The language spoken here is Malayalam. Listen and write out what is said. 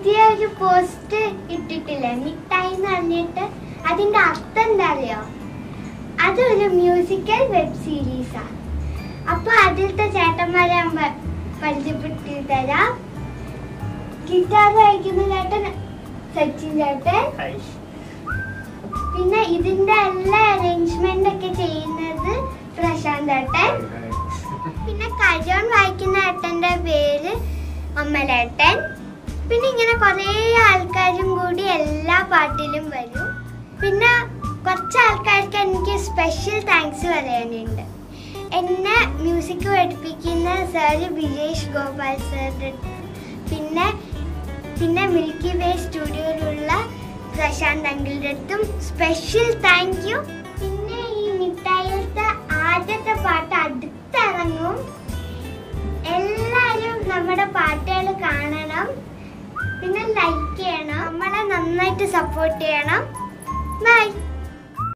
പുതിയ ഒരു പോസ്റ്റ് ഇട്ടിട്ടില്ലേ മിഠായി എന്ന് പറഞ്ഞിട്ട് അതിന്റെ അർത്ഥം എന്താ അറിയോ അതൊരു മ്യൂസിക്കൽ വെബ് സീരീസാ അപ്പൊ അതിലത്തെ ചേട്ടന്മാരെ ഞാൻ പ- പരിചയപ്പെടുത്തി തരാം ഗിറ്റാർ വായിക്കുന്ന ചേട്ടൻ സച്ചിൻ ചേട്ടൻ പിന്നെ ഇതിന്റെ എല്ലാ അറേഞ്ച്മെന്റ് ഒക്കെ ചെയ്യുന്നത് പ്രശാന്ത് ഏട്ടൻ പിന്നെ കരോൺ വായിക്കുന്ന ഏട്ടന്റെ പേര് അമ്മലേട്ടൻ പിന്നെ ഇങ്ങനെ കുറേ ആൾക്കാരും കൂടി എല്ലാ പാട്ടിലും വരും പിന്നെ കുറച്ച് ആൾക്കാർക്ക് എനിക്ക് സ്പെഷ്യൽ താങ്ക്സ് പറയാനുണ്ട് എന്നെ മ്യൂസിക് പഠിപ്പിക്കുന്ന സാറ് വിജേഷ് ഗോപാൽ സാർ പിന്നെ പിന്നെ മിൽക്കി വേ സ്റ്റുഡിയോയിലുള്ള പ്രശാന്ത് അങ്കിളുടെ അടുത്തും സ്പെഷ്യൽ താങ്ക് യു പിന്നെ ഈ മിഠായിലത്തെ ആദ്യത്തെ പാട്ട് അടുത്തിറങ്ങും എല്ലാരും നമ്മുടെ പാട്ടുകൾ കാണണം പിന്നെ ലൈക്ക് ചെയ്യണം നമ്മളെ നന്നായിട്ട് സപ്പോർട്ട് ചെയ്യണം ബൈ